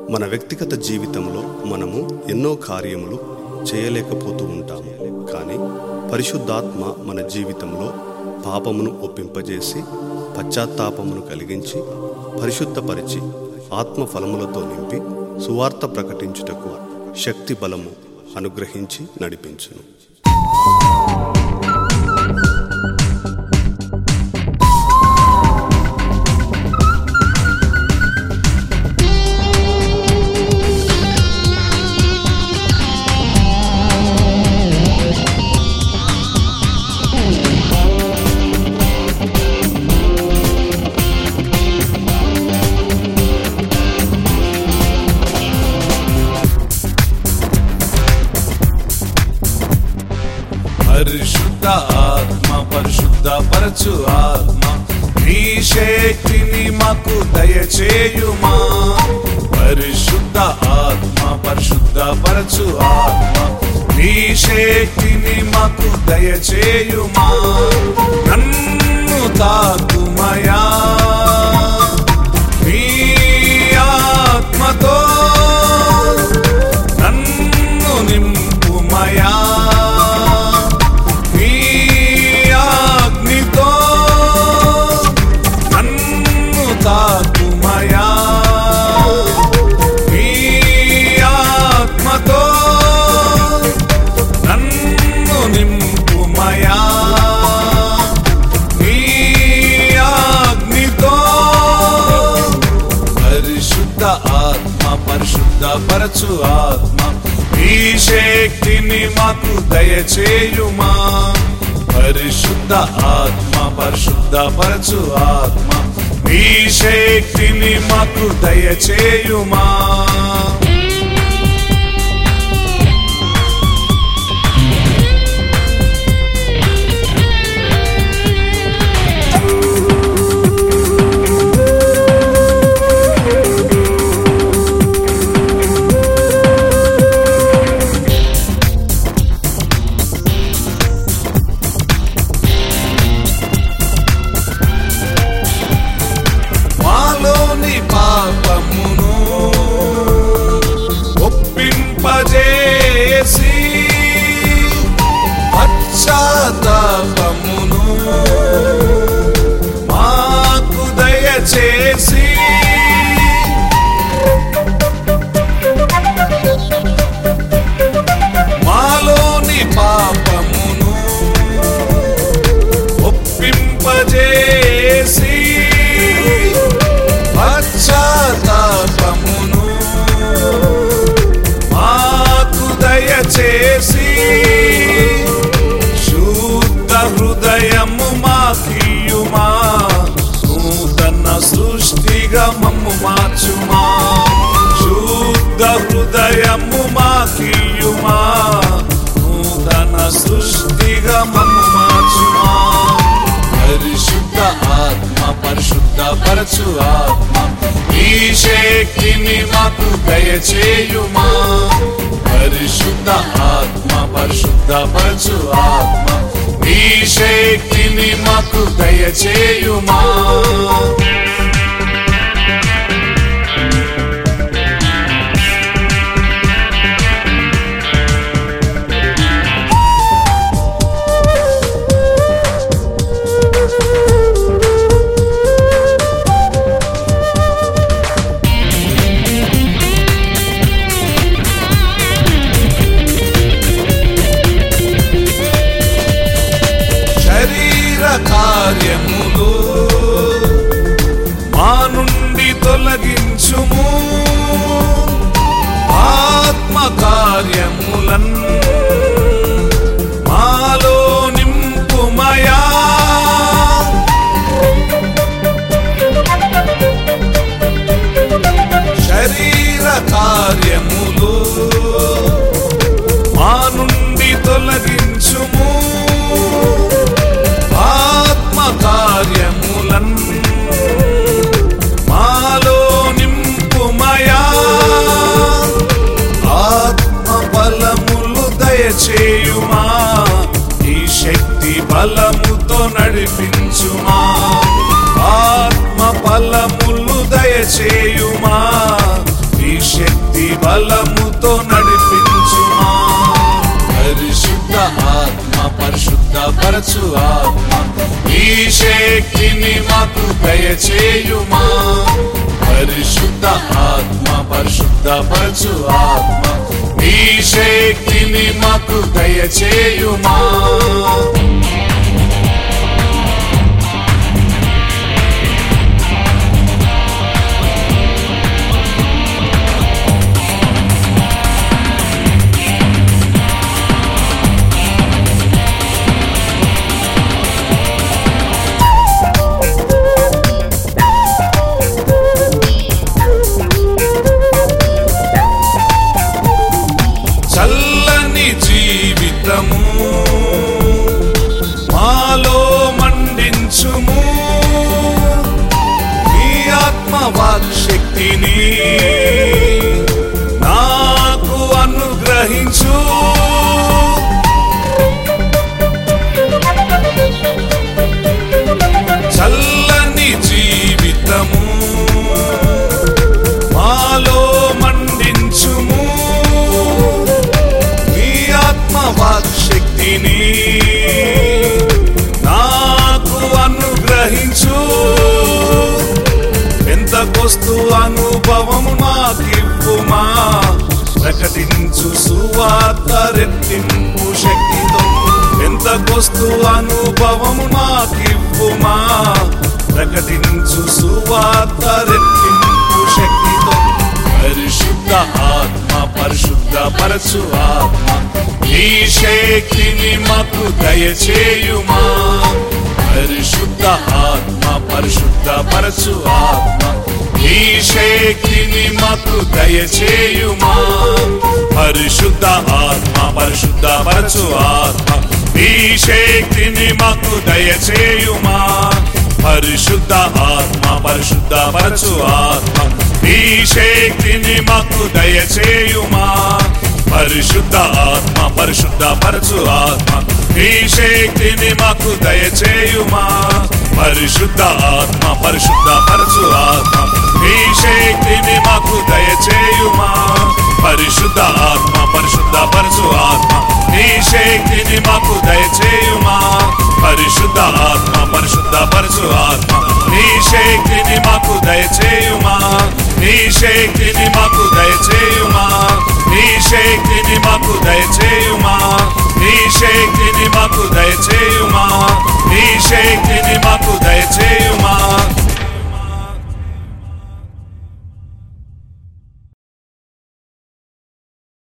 మన వ్యక్తిగత జీవితంలో మనము ఎన్నో కార్యములు చేయలేకపోతూ ఉంటాము కానీ పరిశుద్ధాత్మ మన జీవితంలో పాపమును ఒప్పింపజేసి పశ్చాత్తాపమును కలిగించి పరిశుద్ధపరిచి ఆత్మ ఫలములతో నింపి సువార్త ప్రకటించుటకు శక్తి బలము అనుగ్రహించి నడిపించును పరిశుద్ధ ఆత్మ పరిశుద్ధ పరచు ఆత్మ నీ శక్తిని మాకు దయచేయుమా పరిశుద్ధ ఆత్మ పరిశుద్ధ పరచు ఆత్మ నీ శక్తిని మాకు దయచేయుమా నన్ను తాకుమయా నీ ఆత్మతో నన్ను నింపుమయా నీ అగ్నితో నన్ను తాకుమయా నీ ఆత్మతో నన్ను నింపుమయా నీ అగ్నితో పరిశుద్ధ ఆత్మ పరిశుద్ధ పరచు ఆత్మ ఈ శక్తిని మాకు దయచేయుమా పరిశుద్ధ ఆత్మ పరిశుద్ధ పరచు ఆత్మ ఈ శక్తిని మాకు దయచేయుమా మాలోని పాపమును ఒప్పింపజేసి పశ్చాత్తాపమును మాకు దయచేసి మాలోని పాపమును ఒప్పింపజేసి పశ్చాత్తాపమును మాకు దయచేసి శుద్ధ హృదయము మాకియుమా నూతన సృష్టిగా మమ్ము మార్చుమా శుద్ధ హృదయము మాకియుమా నూతన సృష్టిగా మమ్ము మార్చుమా పరిశుద్ధ ఆత్మ పరిశుద్ధ పరచు ఆత్మ ఈ శక్తిని మాకు దయచేయుమా పరిశుద్ధ ఆత్మ పరిశుద్ధ పరచు ఆత్మ ఈ శక్తిని మాకు దయచేయుమా శరీర కార్యములు మా నుండి తొలగించుము ఆత్మ కార్యములన్ మాలో నింపుమయా శరీర కార్యములు మా నుండి తొలగించుము ఆత్మ కార్యములన్ మాలో నింపుమయా ఆత్మ బలములు దయచేయుమా ఈ శక్తి బలముతో నడిపించుమా ఆత్మ బలములు దయచేయుమా ఈ శక్తి పరిశుద్ధపరచు ఆత్మ ఈ శక్తిని మాకు దయచేయుమా పరిశుద్ధ ఆత్మ పరిశుద్ధపరచు ఆత్మ ఈ శక్తిని మాకు దయచేయుమా చల్లని జీవితము మాలో మండించుము ఈ ఆత్మ వాక్శక్తిని నాకు అనుగ్రహించు చల్లని జీవితము మాలో మండించుము ఈ ఆత్మ వాక్శక్తిని నాకు అనుగ్రహించు ఎంత కొస్తు అనుభవము నాకివ్వుమా ప్రకటించు సువార్త రెట్టింపు శక్తితో ఎంత కొస్తు అనుభవము నాకివ్వుమా ప్రకటించు సువార్త రెట్టింపు శక్తితో పరిశుద్ధ ఆత్మ పరిశుద్ధ పరచు ఆత్మ ఈ శక్తిని మాకు దయచేయుమా పరిశుద్ధ ఆత్మ పరిశుద్ధ పరచు ఆత్మ ఈ శక్తిని మాకు దయచేయుమా పరిశుద్ధ ఆత్మ పరిశుద్ధ పరచు ఆత్మ ఈ శక్తిని మాకు దయచేయుమా పరిశుద్ధ ఆత్మ పరిశుద్ధ పరచు ఆత్మ ఈ శక్తిని మాకు దయచేయుమా పరిశుద్ధ ఆత్మ పరిశుద్ధ పరచు ఆత్మ ఈ శక్తిని మాకు దయచేయుమా పరిశుద్ధ ఆత్మ పరిశుద్ధ పరచు ఆత్మ ఈ శక్తిని మాకు దయచేయుమా పరిశుద్ధ ఆత్మ పరిశుద్ధ పరచు ఆత్మ ఈ శక్తిని మాకు దయచేయుమా పరిశుద్ధ ఆత్మ పరిశుద్ధ పరచు ఆత్మ ఈ శక్తిని మాకు దయచేయుమా